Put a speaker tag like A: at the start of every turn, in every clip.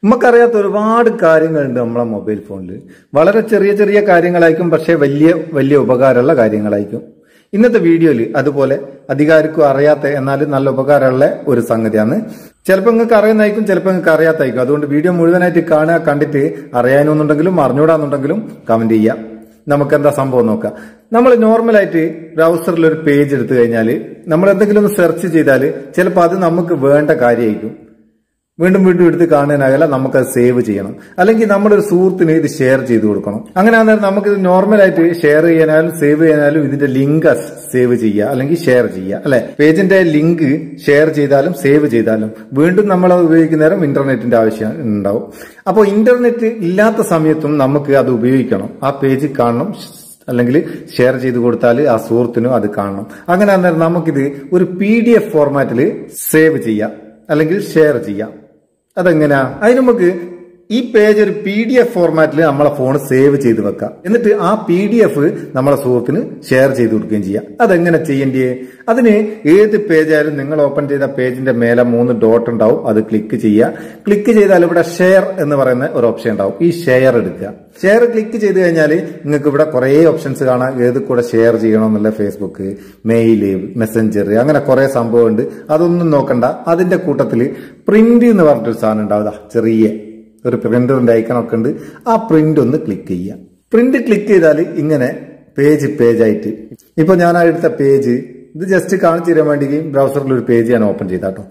A: നമുക്കറിയാത്ത ഒരുപാട് കാര്യങ്ങളുണ്ട് നമ്മളെ മൊബൈൽ ഫോണിൽ വളരെ ചെറിയ ചെറിയ കാര്യങ്ങളായിരിക്കും പക്ഷേ വലിയ വലിയ ഉപകാരമുള്ള കാര്യങ്ങളായിരിക്കും ഇന്നത്തെ വീഡിയോയിൽ അതുപോലെ അധികാരിക്കും അറിയാത്ത എന്നാലും നല്ല ഉപകാരമുള്ള ഒരു സംഗതിയാണ് ചിലപ്പോൾ നിങ്ങൾക്ക് അറിയുന്നതായിരിക്കും ചിലപ്പോൾ നിങ്ങൾക്ക് അറിയാത്തായിരിക്കും അതുകൊണ്ട് വീഡിയോ മുഴുവനായിട്ട് കാണുക കണ്ടിട്ട് അറിയാനൊന്നുണ്ടെങ്കിലും അറിഞ്ഞൂടാന്നുണ്ടെങ്കിലും കമന്റ് ചെയ്യാം നമുക്ക് എന്താ സംഭവം നോക്കാം നമ്മൾ നോർമലായിട്ട് ബ്രൗസറിൽ ഒരു പേജ് എടുത്തു കഴിഞ്ഞാൽ നമ്മൾ എന്തെങ്കിലും ഒന്ന് സെർച്ച് ചെയ്താൽ ചിലപ്പോൾ അത് നമുക്ക് വേണ്ട കാര്യമായിരിക്കും വീണ്ടും വീണ്ടും എടുത്ത് കാണാനാകല നമുക്കത് സേവ് ചെയ്യണം അല്ലെങ്കിൽ നമ്മുടെ ഒരു സുഹൃത്തിന് ഇത് ഷെയർ ചെയ്ത് കൊടുക്കണം അങ്ങനെ അന്നേരം നമുക്കിത് നോർമലായിട്ട് ഷെയർ ചെയ്യാനാലും സേവ് ചെയ്യാനാലും ഇതിന്റെ ലിങ്ക് സേവ് ചെയ്യുക അല്ലെങ്കിൽ ഷെയർ ചെയ്യുക അല്ലെ പേജിന്റെ ലിങ്ക് ഷെയർ ചെയ്താലും സേവ് ചെയ്താലും വീണ്ടും നമ്മൾ അത് ഉപയോഗിക്കുന്ന നേരം ഇന്റർനെറ്റിന്റെ ആവശ്യം ഉണ്ടാവും അപ്പോൾ ഇന്റർനെറ്റ് ഇല്ലാത്ത സമയത്തും നമുക്ക് അത് ഉപയോഗിക്കണം ആ പേജ് കാണണം അല്ലെങ്കിൽ ഷെയർ ചെയ്ത് കൊടുത്താൽ ആ സുഹൃത്തിനും അത് കാണണം അങ്ങനെ അന്നേരം നമുക്കിത് ഒരു പി ഡി എഫ് ഫോർമാറ്റിൽ സേവ് ചെയ്യാം അല്ലെങ്കിൽ ഷെയർ ചെയ്യാം അതെങ്ങനെയാ അതിന് നമുക്ക് ഈ പേജ് ഒരു പി ഡി എഫ് ഫോർമാറ്റിൽ നമ്മളെ ഫോൺ സേവ് ചെയ്ത് വെക്കാം എന്നിട്ട് ആ പി ഡി എഫ് നമ്മളെ സുഹൃത്തിന് ഷെയർ ചെയ്ത് കൊടുക്കുകയും ചെയ്യാം അതെങ്ങനെ ചെയ്യേണ്ടേ അതിന് ഏത് പേജായാലും നിങ്ങൾ ഓപ്പൺ ചെയ്ത പേജിന്റെ മേലെ മൂന്ന് ഡോട്ട് ഉണ്ടാവും അത് ക്ലിക്ക് ചെയ്യുക ക്ലിക്ക് ചെയ്താൽ ഇവിടെ ഷെയർ എന്ന് പറയുന്ന ഒരു ഓപ്ഷൻ ഉണ്ടാവും ഈ ഷെയർ എടുക്കുക ഷെയർ ക്ലിക്ക് ചെയ്ത് കഴിഞ്ഞാൽ നിങ്ങൾക്ക് ഇവിടെ കുറേ ഓപ്ഷൻസ് കാണാം ഏത് കൂടെ ഷെയർ ചെയ്യണമെന്നുള്ള ഫേസ്ബുക്ക് മെയില് മെസ്സഞ്ചർ അങ്ങനെ കുറെ സംഭവമുണ്ട് അതൊന്നും നോക്കണ്ട അതിന്റെ കൂട്ടത്തിൽ പ്രിന്റ് എന്ന് പറഞ്ഞിട്ടൊരു സാധനം ഉണ്ടാവുക ചെറിയ ഒരു പ്രിന്ററിന്റെ ഐക്കണൊക്കെ ഉണ്ട് ആ പ്രിന്റ് ഒന്ന് ക്ലിക്ക് ചെയ്യുക പ്രിന്റ് ക്ലിക്ക് ചെയ്താൽ ഇങ്ങനെ പേജ് പേജ് ആയിട്ട് ഇപ്പൊ ഞാൻ ആ എടുത്ത പേജ് ഇത് ജസ്റ്റ് കാണിച്ചു തരാൻ വേണ്ടി ബ്രൗസറിൽ ഒരു പേജ് ഞാൻ ഓപ്പൺ ചെയ്താട്ടോ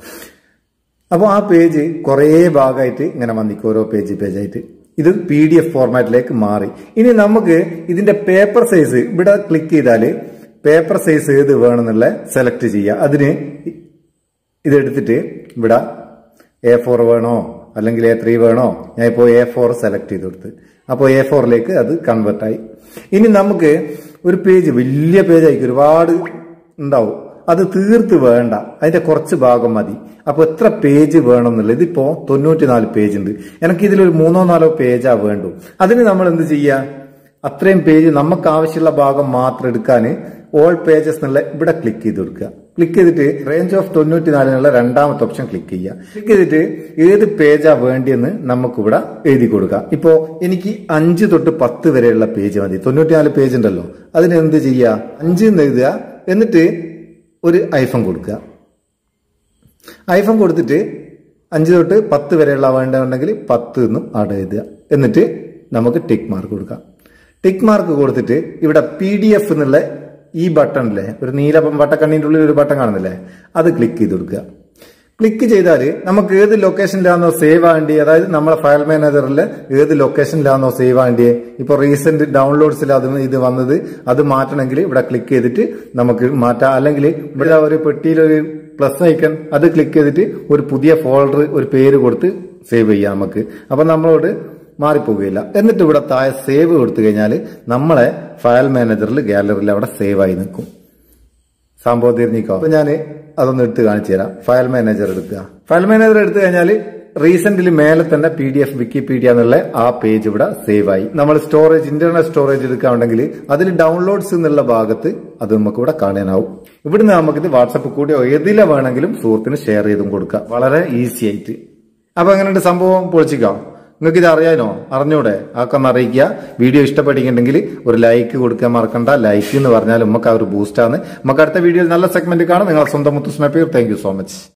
A: അപ്പോൾ ആ പേജ് കുറേ ഭാഗമായിട്ട് ഇങ്ങനെ വന്നിക്കും ഓരോ പേജ് പേജായിട്ട് ഇത് പി ഡി എഫ് ഫോർമാറ്റിലേക്ക് മാറി ഇനി നമുക്ക് ഇതിന്റെ പേപ്പർ സൈസ് ഇവിടെ ക്ലിക്ക് ചെയ്താൽ പേപ്പർ സൈസ് ഏത് വേണമെന്നുള്ള സെലക്ട് ചെയ്യുക അതിന് ഇതെടുത്തിട്ട് ഇവിടെ എ ഫോർ വേണോ അല്ലെങ്കിൽ എ ത്രീ വേണോ ഞാൻ ഇപ്പോൾ എ ഫോർ സെലക്ട് ചെയ്ത് കൊടുത്ത് അപ്പോൾ എ ഫോറിലേക്ക് അത് കൺവേർട്ട് ആയി ഇനി നമുക്ക് ഒരു പേജ് വലിയ പേജ് ആയിരിക്കും ഒരുപാട് ഉണ്ടാവും അത് തീർത്ത് വേണ്ട അതിന്റെ കുറച്ച് ഭാഗം മതി അപ്പൊ എത്ര പേജ് വേണം എന്നുള്ളത് ഇതിപ്പോ തൊണ്ണൂറ്റിനാല് പേജ് ഉണ്ട് എനിക്ക് ഇതിലൊരു മൂന്നോ നാലോ പേജാ വേണ്ടു അതിന് നമ്മൾ എന്ത് ചെയ്യുക അത്രയും പേജ് നമുക്ക് ആവശ്യമുള്ള ഭാഗം മാത്രം എടുക്കാൻ ഓൾ പേജസ് എന്നുള്ള ഇവിടെ ക്ലിക്ക് ചെയ്ത് കൊടുക്കുക ക്ലിക്ക് ചെയ്തിട്ട് റേഞ്ച് ഓഫ് തൊണ്ണൂറ്റിനാലിനുള്ള രണ്ടാമത്തെ ഓപ്ഷൻ ക്ലിക്ക് ചെയ്യുക ക്ലിക്ക് ചെയ്തിട്ട് ഏത് പേജാ വേണ്ടിയെന്ന് നമുക്കിവിടെ എഴുതി കൊടുക്കാം ഇപ്പോ എനിക്ക് അഞ്ച് തൊട്ട് പത്ത് വരെയുള്ള പേജ് മതി തൊണ്ണൂറ്റിനാല് പേജ് ഉണ്ടല്ലോ അതിന് എന്ത് ചെയ്യുക അഞ്ച് എന്ന് എഴുതുക എന്നിട്ട് ഒരു ഐഫോൺ കൊടുക്കുക ഐഫോൺ കൊടുത്തിട്ട് അഞ്ച് തൊട്ട് പത്ത് വരെയുള്ള വേണ്ടതുണ്ടെങ്കിൽ പത്ത് എന്നും അവിടെ എഴുതുക എന്നിട്ട് നമുക്ക് ടിക്ക് മാർക്ക് കൊടുക്കാം ടിക്ക് മാർക്ക് കൊടുത്തിട്ട് ഇവിടെ പി ഡി എഫ് എന്നുള്ള ഈ ബട്ടണില്ലേ ഒരു നീല വട്ടക്കണ്ണിൻ്റെ ഉള്ളിൽ ഒരു ബട്ടൺ കാണുന്നില്ലേ അത് ക്ലിക്ക് ചെയ്ത് കൊടുക്കുക ക്ലിക്ക് ചെയ്താൽ നമുക്ക് ഏത് ലൊക്കേഷനിലാണോ സേവ് ആവേണ്ടി അതായത് നമ്മളെ ഫയൽ മാനേജറിൽ ഏത് ലൊക്കേഷനിലാണോ സേവ് ആവേണ്ടി ഇപ്പോൾ റീസെന്റ് ഡൗൺലോഡ്സിൽ അത് ഇത് വന്നത് അത് മാറ്റണമെങ്കിൽ ഇവിടെ ക്ലിക്ക് ചെയ്തിട്ട് നമുക്ക് മാറ്റാം അല്ലെങ്കിൽ ഇവിടെ ഒരു പെട്ടിയിൽ ഒരു പ്ലസ് ഐക്കൺ അത് ക്ലിക്ക് ചെയ്തിട്ട് ഒരു പുതിയ ഫോൾഡർ ഒരു പേര് കൊടുത്ത് സേവ് ചെയ്യാം നമുക്ക് അപ്പൊ നമ്മളോട് മാറിപ്പോകുകയില്ല എന്നിട്ട് ഇവിടെ താഴെ സേവ് കൊടുത്തു കഴിഞ്ഞാൽ നമ്മളെ ഫയൽ മാനേജറിൽ ഗാലറിയിൽ അവിടെ സേവ് ആയി നിൽക്കും സംഭവം തിരിഞ്ഞിക്കോ അപ്പൊ ഞാൻ അതൊന്ന് എടുത്ത് കാണിച്ചു തരാം ഫയൽ മാനേജർ എടുക്കുക ഫയൽ മാനേജർ എടുത്തു കഴിഞ്ഞാൽ റീസെന്റ്ലി മേലെ തന്നെ പി ഡി എഫ് വിക്കിപീഡിയ എന്നുള്ള ആ പേജ് ഇവിടെ സേവ് ആയി നമ്മൾ സ്റ്റോറേജ് ഇന്റർണൽ സ്റ്റോറേജ് എടുക്കുകയാണെങ്കിൽ അതിൽ ഡൗൺലോഡ്സ് എന്നുള്ള ഭാഗത്ത് അത് നമുക്ക് ഇവിടെ കാണാനാവും ഇവിടുന്ന് നമുക്കിത് വാട്സപ്പ് കൂടിയോ ഏതിലെ വേണമെങ്കിലും സുഹൃത്തിന് ഷെയർ ചെയ്തും കൊടുക്കാം വളരെ ഈസി ആയിട്ട് അപ്പൊ എങ്ങനെയുണ്ട് സംഭവം പൊളിച്ചിക്കാം നിങ്ങൾക്ക് ഇത് അറിയാനോ അറിഞ്ഞൂടെ അതൊക്കെ ഒന്ന് അറിയിക്കുക വീഡിയോ ഇഷ്ടപ്പെട്ടിട്ടുണ്ടെങ്കിൽ ഒരു ലൈക്ക് കൊടുക്കാൻ മറക്കണ്ട ലൈക്ക് എന്ന് പറഞ്ഞാൽ നമുക്ക് ആ ഒരു ബൂസ്റ്റാണ് നമുക്ക് അടുത്ത വീഡിയോയിൽ നല്ല സെഗ്മെന്റ് കാണാം നിങ്ങളെ സ്വന്തം മുത്തുസ്മ പേർ താങ്ക് യു സോ മച്ച്